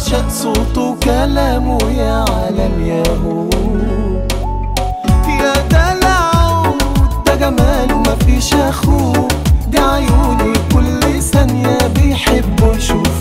بعشق صوته وكلامه يا عالم ياهو يا دلعه ده جماله مفيش اخوه دي عيوني كل ثانية بيحبوا يشوفوا